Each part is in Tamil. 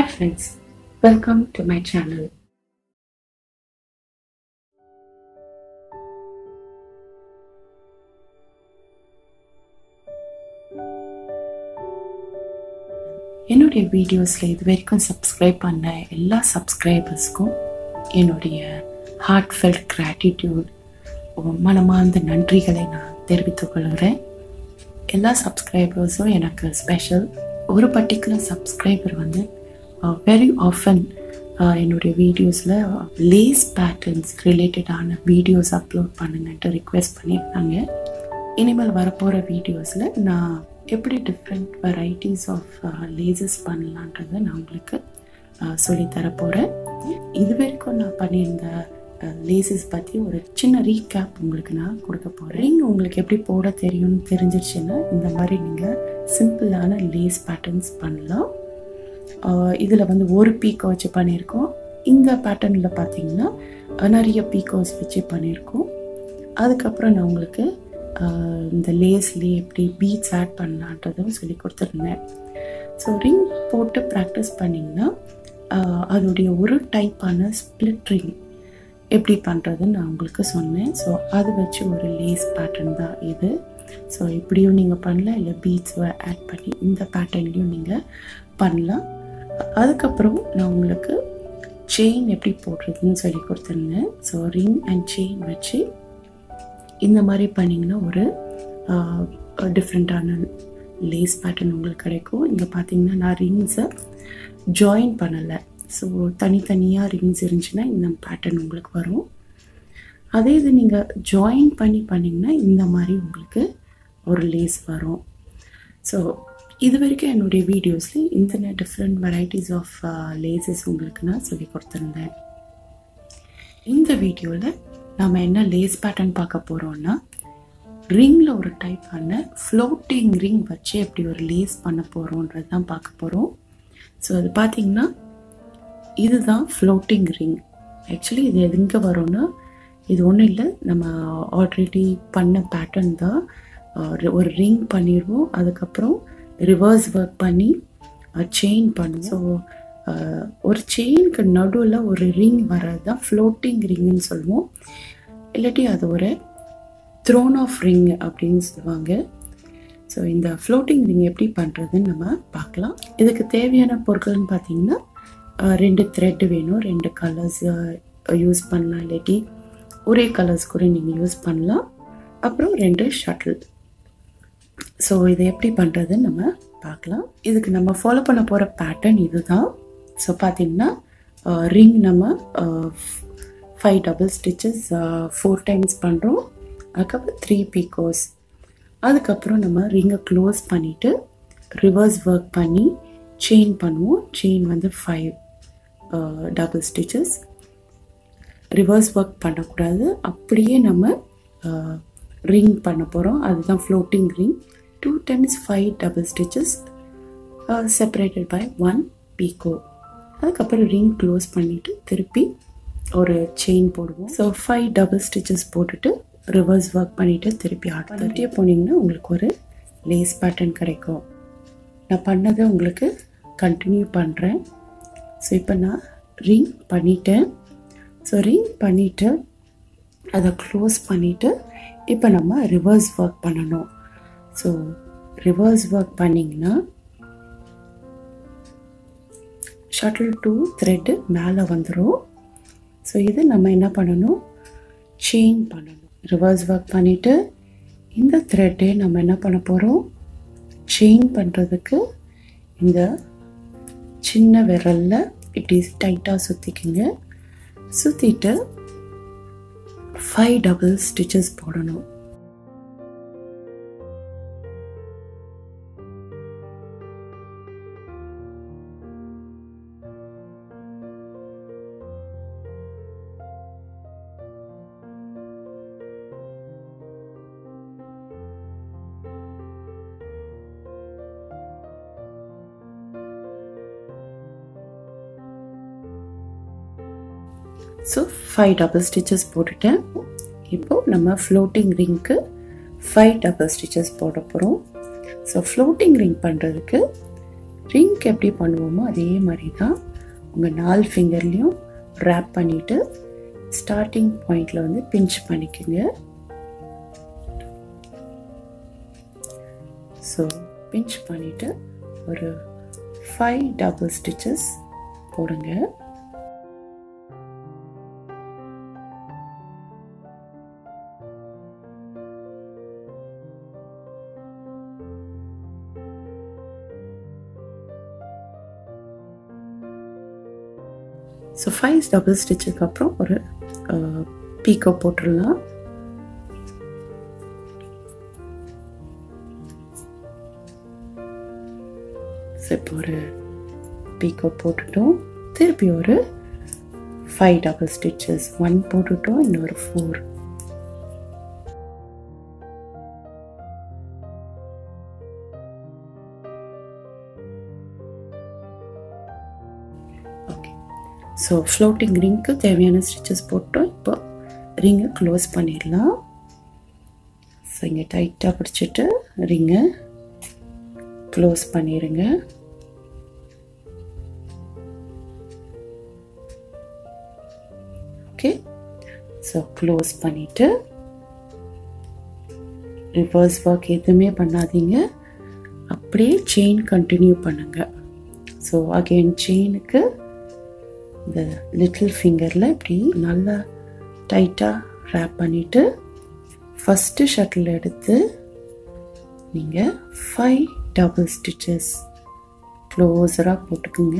Hi friends, welcome to my channel. என்னுடைய வீடியோஸில் இது வரைக்கும் சப்ஸ்கிரைப் பண்ண எல்லா சப்ஸ்கிரைபர்ஸ்க்கும் என்னுடைய ஹார்ட் ஃபெல்ட் கிராட்டிடியூட் மனமார்ந்த நன்றிகளை நான் தெரிவித்துக் கொள்கிறேன் எல்லா சப்ஸ்கிரைபர்ஸும் எனக்கு ஸ்பெஷல் ஒரு பர்டிகுலர் சப்ஸ்கிரைபர் வந்து வெரி ஆஃபன் என்னுடைய வீடியோஸில் லேஸ் பேட்டர்ன்ஸ் ரிலேட்டடான வீடியோஸ் அப்லோட் பண்ணுங்கன்ட்டு ரிக்வெஸ்ட் பண்ணியிருந்தாங்க இனிமேல் வரப்போகிற வீடியோஸில் நான் எப்படி டிஃப்ரெண்ட் வெரைட்டிஸ் ஆஃப் லேசஸ் பண்ணலான்றதை நான் உங்களுக்கு சொல்லித்தர போகிறேன் இது வரைக்கும் நான் பண்ணியிருந்த லேசஸ் பற்றி ஒரு சின்ன ரீகேப் உங்களுக்கு நான் கொடுக்க போகிறேன் ரிங் உங்களுக்கு எப்படி போட தெரியும்னு தெரிஞ்சிருச்சுன்னா இந்த மாதிரி நீங்கள் சிம்பிளான லேஸ் பேட்டர்ன்ஸ் பண்ணலாம் இதில் வந்து ஒரு பீக்கோ வச்சு பண்ணியிருக்கோம் இந்த பேட்டர்னில் பார்த்தீங்கன்னா நிறைய பீக்கோஸ் வச்சு பண்ணியிருக்கோம் அதுக்கப்புறம் நான் உங்களுக்கு இந்த லேஸ்லேயே எப்படி பீட்ஸ் ஆட் பண்ணலான்றதும் சொல்லி கொடுத்துருந்தேன் ஸோ ரிங் போட்டு ப்ராக்டிஸ் பண்ணிங்கன்னா அதோடைய ஒரு டைப்பான ஸ்பிளிட் ரிங் எப்படி பண்ணுறதுன்னு நான் உங்களுக்கு சொன்னேன் ஸோ அது வச்சு ஒரு லேஸ் பேட்டர்ன் தான் இது ஸோ இப்படியும் நீங்கள் பண்ணலாம் இல்லை பீட்ஸ் ஆட் பண்ணி இந்த பேட்டர்ன்லையும் நீங்கள் பண்ணலாம் அதுக்கப்புறம் நான் உங்களுக்கு செயின் எப்படி போடுறதுன்னு சொல்லி கொடுத்துருந்தேன் ஸோ ரிங் அண்ட் செயின் வச்சு இந்த மாதிரி பண்ணிங்கன்னா ஒரு டிஃப்ரெண்ட்டான லேஸ் பேட்டர்ன் உங்களுக்கு கிடைக்கும் இங்கே பார்த்தீங்கன்னா நான் ரிங்ஸை ஜாயின் பண்ணலை ஸோ தனித்தனியாக ரிங்ஸ் இருந்துச்சுன்னா இந்த பேட்டர்ன் உங்களுக்கு வரும் அதே இது நீங்கள் ஜாயின் பண்ணி பண்ணிங்கன்னா இந்த மாதிரி உங்களுக்கு ஒரு லேஸ் வரும் ஸோ இது வரைக்கும் என்னுடைய வீடியோஸில் இந்த டிஃப்ரெண்ட் வெரைட்டிஸ் ஆஃப் லேசஸ் உங்களுக்கு நான் சொல்லி கொடுத்துருந்தேன் இந்த வீடியோவில் நம்ம என்ன லேஸ் பேட்டர்ன் பார்க்க போகிறோம்னா ரிங்கில் ஒரு டைப்பான ஃப்ளோட்டிங் ரிங் வச்சு எப்படி ஒரு லேஸ் பண்ண போகிறோன்றது தான் பார்க்க போகிறோம் ஸோ அது பார்த்திங்கன்னா இதுதான் ஃப்ளோட்டிங் ரிங் ஆக்சுவலி இது எங்கே வரும்னா இது ஒன்றும் இல்லை நம்ம ஆல்ரெடி பண்ண பேட்டர்ன் தான் ஒரு ரிங் பண்ணிடுவோம் அதுக்கப்புறம் ரிவர்ஸ் ஒர்க் பண்ணி செயின் பண்ணும் ஸோ ஒரு செயினுக்கு நடுவில் ஒரு ரிங் வர்றது தான் ஃப்ளோட்டிங் ரிங்குன்னு சொல்லுவோம் இல்லாட்டி அது ஒரு த்ரோன் ஆஃப் ரிங் அப்படின்னு சொல்லுவாங்க ஸோ இந்த ஃப்ளோட்டிங் ரிங் எப்படி பண்ணுறதுன்னு நம்ம பார்க்கலாம் இதுக்கு தேவையான பொருட்கள்னு பார்த்தீங்கன்னா ரெண்டு த்ரெட்டு வேணும் ரெண்டு கலர்ஸ் யூஸ் பண்ணலாம் இல்லாட்டி ஒரே கலர்ஸ் கூட நீங்கள் யூஸ் பண்ணலாம் அப்புறம் ரெண்டு ஷட்டில் ஸோ இதை எப்படி பண்ணுறதுன்னு நம்ம பார்க்கலாம் இதுக்கு நம்ம ஃபாலோ பண்ண போகிற பேட்டர்ன் இதுதான் ஸோ பார்த்தீங்கன்னா ரிங் நம்ம five double stitches four times பண்ணுறோம் அதுக்கப்புறம் த்ரீ பீக்கோஸ் அதுக்கப்புறம் நம்ம ரிங்கை க்ளோஸ் பண்ணிவிட்டு ரிவர்ஸ் ஒர்க் பண்ணி செயின் பண்ணுவோம் செயின் வந்து five double stitches reverse work பண்ணக்கூடாது அப்படியே நம்ம ரிங் பண்ண போகிறோம் அதுதான் floating ring two times five double stitches separated by one picot அதுக்கப்புறம் ரிங் க்ளோஸ் பண்ணிவிட்டு திருப்பி ஒரு செயின் போடுவோம் ஸோ ஃபைவ் டபுள் ஸ்டிச்சஸ் போட்டுட்டு ரிவர்ஸ் ஒர்க் பண்ணிவிட்டு திருப்பி ஆட் பண்ணிட்டே போனீங்கன்னா உங்களுக்கு ஒரு லேஸ் பேட்டர்ன் கிடைக்கும் நான் பண்ணதை உங்களுக்கு கண்டினியூ பண்ணுறேன் ஸோ இப்போ நான் ரிங் பண்ணிட்டேன் ஸோ ரிங் பண்ணிவிட்டு அதை க்ளோஸ் பண்ணிவிட்டு இப்போ நம்ம ரிவர்ஸ் ஒர்க் பண்ணணும் ஸோ ரிவர்ஸ் ஒர்க் பண்ணிங்கன்னா ஷட்டில் டூ த்ரெட்டு மேலே வந்துடும் ஸோ இது நம்ம என்ன பண்ணணும் செயின் பண்ணணும் ரிவர்ஸ் ஒர்க் பண்ணிவிட்டு இந்த த்ரெட்டே நம்ம என்ன பண்ண போகிறோம் செயின் பண்ணுறதுக்கு இந்த சின்ன விரலில் இப்படி டைட்டாக சுற்றிக்கிங்க சுற்றிட்டு ஃபைவ் டபுள் ஸ்டிச்சஸ் போடணும் ஸோ ஃபைவ் டபுள் ஸ்டிச்சஸ் போட்டுட்டேன் இப்போது நம்ம ஃப்ளோட்டிங் ரிங்க்கு ஃபைவ் டபுள் ஸ்டிச்சஸ் போட போகிறோம் ஸோ ஃப்ளோட்டிங் ரிங் பண்ணுறதுக்கு ரிங்க் எப்படி பண்ணுவோமோ அதே மாதிரி தான் உங்கள் நாலு ஃபிங்கர்லேயும் ரேப் பண்ணிவிட்டு ஸ்டார்டிங் பாயிண்டில் வந்து பிஞ்ச் பண்ணிக்கோங்க ஸோ பிஞ்ச் பண்ணிவிட்டு ஒரு ஃபைவ் டபுள் ஸ்டிச்சஸ் போடுங்க ஸோ ஃபைவ் டபுள் ஸ்டிச்சுக்கு அப்புறம் ஒரு பீக்கோ போட்டுடலாம் ஸோ இப்போ ஒரு பீக்கோ போட்டுட்டோம் திருப்பி ஒரு ஃபைவ் டபுள் ஸ்டிச்சஸ் ஒன் போட்டுட்டோம் இன்னொரு ஃபோர் ஓகே ஸோ ஃப்ளோட்டிங் ரிங்க்கு தேவையான ஸ்டிச்சஸ் போட்டோம் இப்போ ரிங்கை க்ளோஸ் பண்ணிடலாம் ஸோ இங்கே டைட்டாக பிடிச்சிட்டு ரிங்கை க்ளோஸ் பண்ணிடுங்க ஓகே ஸோ க்ளோஸ் பண்ணிவிட்டு ரிவர்ஸ் ஒர்க் எதுவுமே பண்ணாதீங்க அப்படியே செயின் கண்டினியூ பண்ணுங்கள் ஸோ அகெயின் செயினுக்கு இந்த லிட்டில் ஃபிங்கரில் இப்படி நல்லா டைட்டாக ரேப் பண்ணிவிட்டு ஃபஸ்ட்டு ஷட்டில் எடுத்து நீங்கள் ஃபைவ் டபுள் ஸ்டிச்சஸ் க்ளோஸராக போட்டுக்குங்க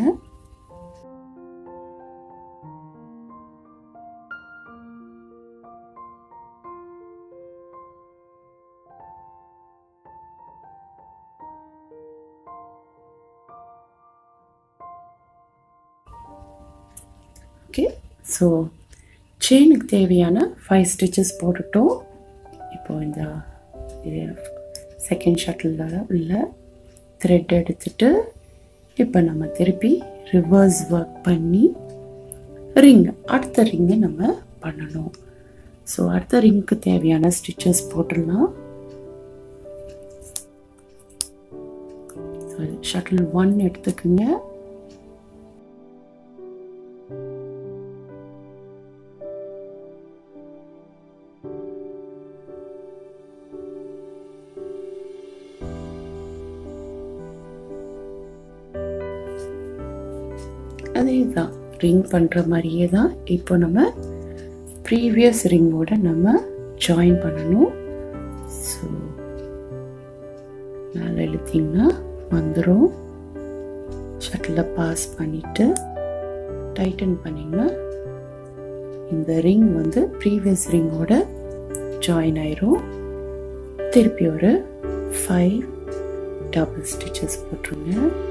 ஓகே ஸோ செயினுக்கு தேவையான ஃபைவ் ஸ்டிச்சஸ் போட்டுட்டோம் இப்போ இந்த செகண்ட் ஷட்டிலில் உள்ள த்ரெட் எடுத்துட்டு இப்போ நம்ம திருப்பி ரிவர்ஸ் ஒர்க் பண்ணி ரிங் அடுத்த ரிங்கை நம்ம பண்ணணும் ஸோ அடுத்த ரிங்க்கு தேவையான ஸ்டிச்சஸ் போட்டுடலாம் ஷட்டில் ஒன் எடுத்துக்கோங்க அதே தான் ரிங் பண்ணுற மாதிரியே தான் இப்போ நம்ம ப்ரீவியஸ் ரிங்கோட நம்ம ஜாயின் பண்ணணும் ஸோ மேலே இழுத்திங்கன்னா வந்துடும் ஷட்டில் பாஸ் பண்ணிவிட்டு டைட்டன் பண்ணிங்கன்னா இந்த ரிங் வந்து ப்ரீவியஸ் ரிங்கோட ஜாயின் ஆயிரும் திருப்பி ஒரு ஃபைவ் டபுள் ஸ்டிச்சஸ் போட்டுருங்க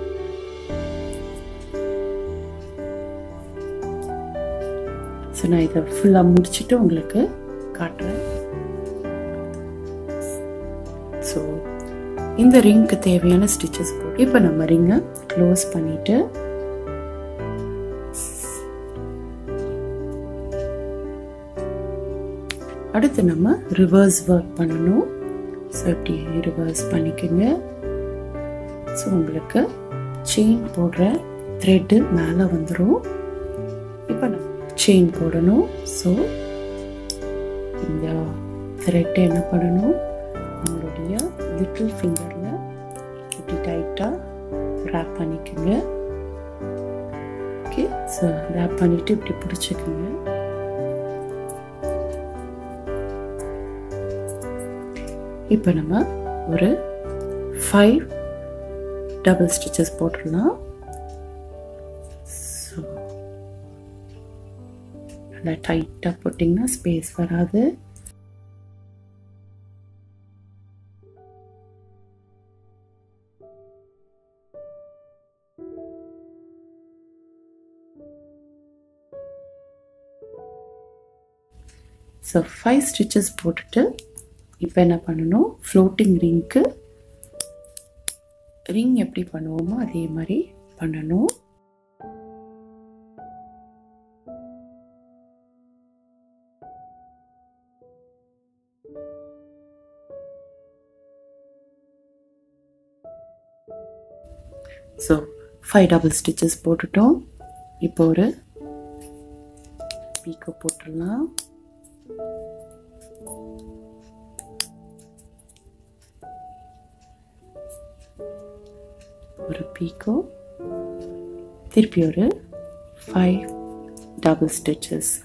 ஸோ நான் இதை ஃபுல்லாக முடிச்சுட்டு உங்களுக்கு காட்டுறேன் ஸோ இந்த ரிங்க்கு தேவையான ஸ்டிச்சஸ் போட்டு இப்போ நம்ம ரிங்கை க்ளோஸ் பண்ணிவிட்டு அடுத்து நம்ம ரிவர்ஸ் ஒர்க் பண்ணணும் ஸோ இப்படி ரிவர்ஸ் பண்ணிக்கோங்க ஸோ உங்களுக்கு செயின் போடுற த்ரெட்டு மேலே வந்துடும் இப்போ நம்ம செயின் போடணும் ஸோ இந்த த்ரெட் என்ன பண்ணணும் நம்மளுடைய லிட்டில் ஃபிங்கரில் இப்படி டைட்டாக ரேப் பண்ணிக்கோங்க ஓகே ஸோ ரேப் பண்ணிவிட்டு இப்படி பிடிச்சிக்கோங்க இப்போ நம்ம ஒரு ஃபைவ் டபுள் ஸ்டிச்சஸ் போட்டுடலாம் ஸோ நல்லா டைட்டாக போட்டிங்கன்னா ஸ்பேஸ் வராது ஸோ ஃபைவ் ஸ்டிச்சஸ் போட்டுட்டு இப்போ என்ன பண்ணணும் ஃப்ளோட்டிங் ரிங்க்கு ரிங் எப்படி பண்ணுவோமோ அதே மாதிரி பண்ணணும் ஸோ ஃபைவ் டபுள் ஸ்டிச்சஸ் போட்டுட்டோம் இப்போ ஒரு பீக்கோ போட்டுடலாம் ஒரு பீக்கோ திருப்பி ஒரு five double stitches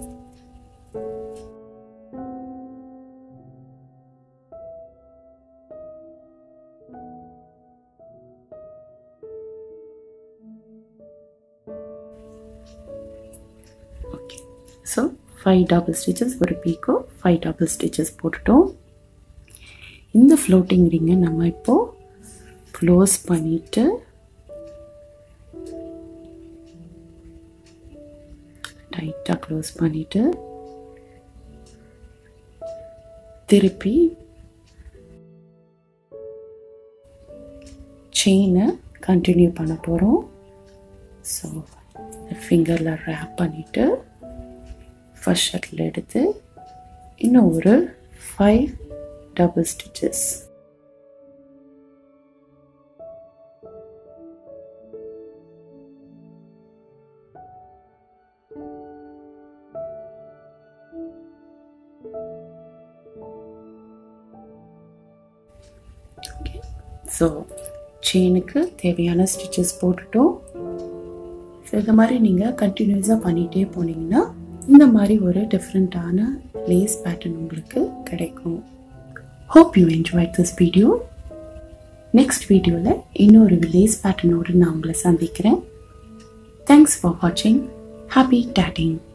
okay so five double stitches ஒரு பீக்கோ ஃபைவ் டபுள் ஸ்டிச்சஸ் போட்டுட்டோம் இந்த ஃப்ளோட்டிங் ரிங்கை நம்ம இப்போது க்ளோஸ் பண்ணிவிட்டு டைட்டாக க்ளோஸ் பண்ணிவிட்டு திருப்பி செயினை கண்டினியூ பண்ண போகிறோம் ஸோ ஃபிங்கரில் ரேப் பண்ணிவிட்டு ஃபஸ்ட் ஷட்டில் எடுத்து இன்னும் ஒரு five double stitches okay so செயினுக்கு தேவையான ஸ்டிச்சஸ் போட்டுட்டோம் ஸோ இந்த மாதிரி நீங்கள் கண்டினியூஸாக பண்ணிகிட்டே போனீங்கன்னா இந்த மாதிரி ஒரு டிஃப்ரெண்ட்டான லேஸ் பேட்டர்ன் உங்களுக்கு கிடைக்கும் hope you enjoy this video next வீடியோவில் இன்னொரு லேஸ் பேட்டர்னோடு நான் உங்களை சந்திக்கிறேன் தேங்க்ஸ் ஃபார் வாட்சிங் ஹாப்பி டேட்டிங்